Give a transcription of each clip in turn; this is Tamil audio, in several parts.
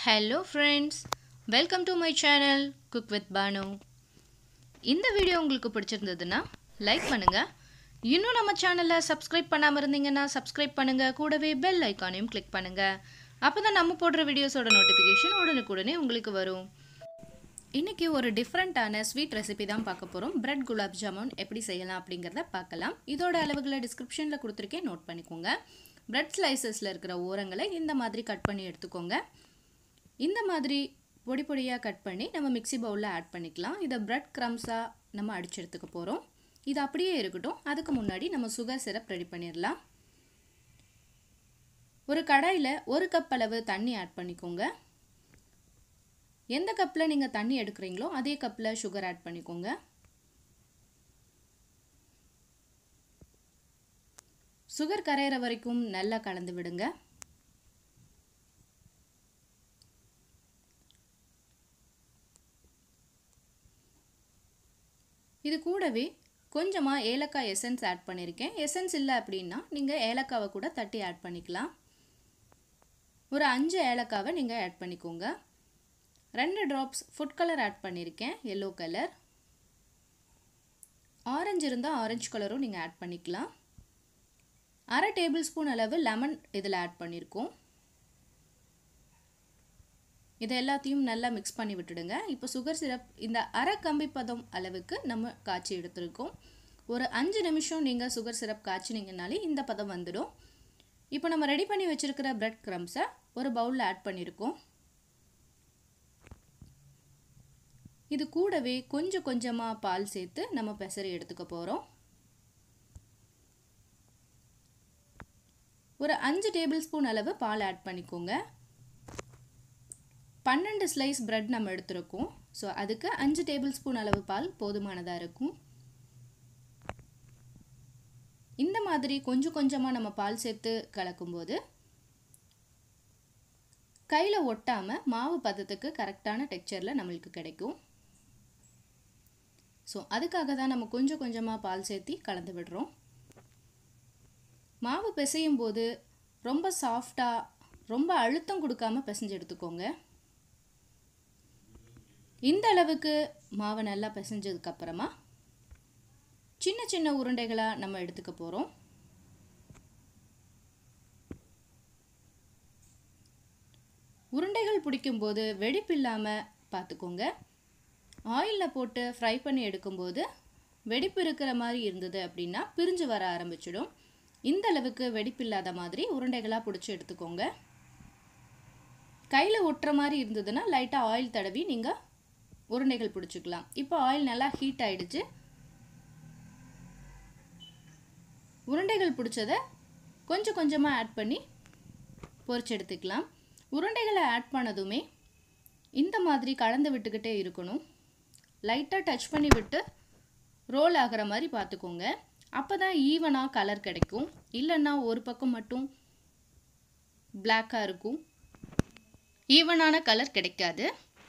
hello friends welcome to my channel cook with Bhanu இந்த வீடியோ உங்களுக்கு பிடிச்சிருந்ததுன்னா லைக் பண்ணுங்கள் இன்னும் நம்ம சேனலை சப்ஸ்கிரைப் பண்ணாமல் இருந்தீங்கன்னா சப்ஸ்கிரைப் பண்ணுங்கள் கூடவே பெல் ஐக்கானையும் கிளிக் பண்ணுங்கள் அப்போ தான் நம்ம போடுற வீடியோஸோட நோட்டிஃபிகேஷன் உடனுக்குடனே உங்களுக்கு வரும் இன்றைக்கி ஒரு டிஃப்ரெண்ட்டான ஸ்வீட் ரெசிபி தான் பார்க்க போகிறோம் பிரெட் குலாப் ஜாமுன் எப்படி செய்யலாம் அப்படிங்கிறத பார்க்கலாம் இதோட அளவுகளை டிஸ்கிரிப்ஷனில் கொடுத்துருக்கேன் நோட் பண்ணிக்கோங்க பிரெட் ஸ்லைசஸில் இருக்கிற ஓரங்களை இந்த மாதிரி கட் பண்ணி எடுத்துக்கோங்க இந்த மாதிரி பொடி பொடியாக கட் பண்ணி நம்ம மிக்ஸி பவுலில் ஆட் பண்ணிக்கலாம் இதை பிரெட் க்ரம்ஸாக நம்ம அடிச்சு எடுத்துக்க போகிறோம் இது அப்படியே இருக்கட்டும் அதுக்கு முன்னாடி நம்ம சுகர் சிரப் ரெடி பண்ணிடலாம் ஒரு கடாயில் ஒரு கப் அளவு தண்ணி ஆட் பண்ணிக்கோங்க எந்த கப்பில் நீங்கள் தண்ணி எடுக்கிறீங்களோ அதே கப்பில் சுகர் ஆட் பண்ணிக்கோங்க சுகர் கரையிற வரைக்கும் நல்லா கலந்து விடுங்க இது கூடவே கொஞ்சமாக ஏலக்காய் எசன்ஸ் ஆட் பண்ணியிருக்கேன் எசன்ஸ் இல்லை அப்படின்னா நீங்கள் ஏலக்காவை கூட தட்டி ஆட் பண்ணிக்கலாம் ஒரு அஞ்சு ஏலக்காவை நீங்கள் ஆட் பண்ணிக்கோங்க ரெண்டு ட்ராப்ஸ் ஃபுட் கலர் ஆட் பண்ணியிருக்கேன் எல்லோ கலர் ஆரஞ்சு இருந்தால் ஆரஞ்சு கலரும் நீங்கள் ஆட் பண்ணிக்கலாம் அரை டேபிள் ஸ்பூன் அளவு லெமன் இதில் ஆட் பண்ணியிருக்கோம் இதை எல்லாத்தையும் நல்லா மிக்ஸ் பண்ணி விட்டுடுங்க இப்போ சுகர் சிரப் இந்த அரை கம்பி பதம் அளவுக்கு நம்ம காய்ச்சி எடுத்துருக்கோம் ஒரு அஞ்சு நிமிஷம் நீங்கள் சுகர் சிரப் காய்ச்சினீங்கனாலே இந்த பதம் வந்துடும் இப்போ நம்ம ரெடி பண்ணி வச்சுருக்கிற பிரெட் க்ரம்ஸை ஒரு பவுலில் ஆட் பண்ணியிருக்கோம் இது கூடவே கொஞ்சம் கொஞ்சமாக பால் சேர்த்து நம்ம பெசரி எடுத்துக்க போகிறோம் ஒரு அஞ்சு டேபிள் ஸ்பூன் அளவு பால் ஆட் பண்ணிக்கோங்க பன்னெண்டு ஸ்லைஸ் ப்ரெட் நம்ம எடுத்துருக்கோம் ஸோ அதுக்கு அஞ்சு டேபிள் ஸ்பூன் அளவு பால் போதுமானதாக இருக்கும் இந்த மாதிரி கொஞ்சம் கொஞ்சமாக நம்ம பால் சேர்த்து கலக்கும்போது கையில் ஒட்டாமல் மாவு பதத்துக்கு கரெக்டான டெக்ஸ்சரில் நம்மளுக்கு கிடைக்கும் ஸோ அதுக்காக தான் நம்ம கொஞ்சம் கொஞ்சமாக பால் சேர்த்தி கலந்து விடுறோம் மாவு பிசையும் போது ரொம்ப சாஃப்டாக ரொம்ப அழுத்தம் கொடுக்காம பிசைஞ்சு எடுத்துக்கோங்க இந்த அளவுக்கு மாவை நல்லா பிசைஞ்சதுக்கப்புறமா சின்ன சின்ன உருண்டைகளாக நம்ம எடுத்துக்க போகிறோம் உருண்டைகள் பிடிக்கும்போது வெடிப்பு இல்லாமல் பார்த்துக்கோங்க ஆயிலில் போட்டு ஃப்ரை பண்ணி எடுக்கும்போது வெடிப்பு இருக்கிற மாதிரி இருந்தது அப்படின்னா பிரிஞ்சு வர ஆரம்பிச்சிடும் இந்த அளவுக்கு வெடிப்பு இல்லாத மாதிரி உருண்டைகளாக பிடிச்சி எடுத்துக்கோங்க கையில் ஒட்டுற மாதிரி இருந்ததுன்னா லைட்டாக ஆயில் தடவி நீங்கள் உருண்டைகள் பிடிச்சிக்கலாம் இப்போ ஆயில் நல்லா ஹீட் ஆகிடுச்சு உருண்டைகள் பிடிச்சதை கொஞ்சம் கொஞ்சமாக ஆட் பண்ணி பொரிச்சு எடுத்துக்கலாம் உருண்டைகளை ஆட் பண்ணதுமே இந்த மாதிரி கலந்து விட்டுக்கிட்டே இருக்கணும் லைட்டாக டச் பண்ணி விட்டு ரோல் ஆகிற மாதிரி பார்த்துக்கோங்க அப்போ தான் ஈவனாக கலர் கிடைக்கும் இல்லைன்னா ஒரு பக்கம் மட்டும் பிளாக்காக இருக்கும் ஈவனான கலர் கிடைக்காது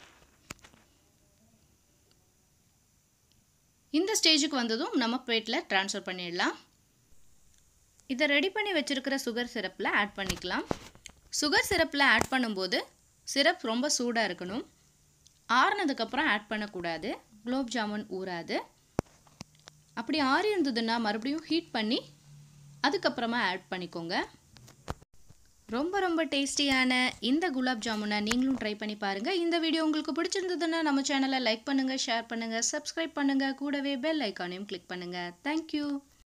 இந்த ஸ்டேஜுக்கு வந்ததும் நம்ம பிளேட்டில் ட்ரான்ஸ்ஃபர் பண்ணிடலாம் இதை ரெடி பண்ணி வச்சுருக்கிற சுகர் சிரப்பில் ஆட் பண்ணிக்கலாம் சுகர் சிரப்பில் ஆட் பண்ணும்போது சிரப் ரொம்ப சூடாக இருக்கணும் ஆறுனதுக்கப்புறம் ஆட் பண்ணக்கூடாது குலோப் ஜாமுன் ஊறாது அப்படி ஆறி இருந்ததுன்னா மறுபடியும் ஹீட் பண்ணி அதுக்கப்புறமா ஆட் பண்ணிக்கோங்க ரொம்ப ரொம்ப டேஸ்டியான இந்த குலாப் ஜாமுனை நீங்களும் ட்ரை பண்ணி பாருங்கள் இந்த வீடியோ உங்களுக்கு பிடிச்சிருந்ததுன்னா நம்ம சேனலை லைக் பண்ணுங்கள் ஷேர் பண்ணுங்கள் சப்ஸ்கிரைப் பண்ணுங்கள் கூடவே பெல் ஐக்கானையும் கிளிக் பண்ணுங்கள் தேங்க்யூ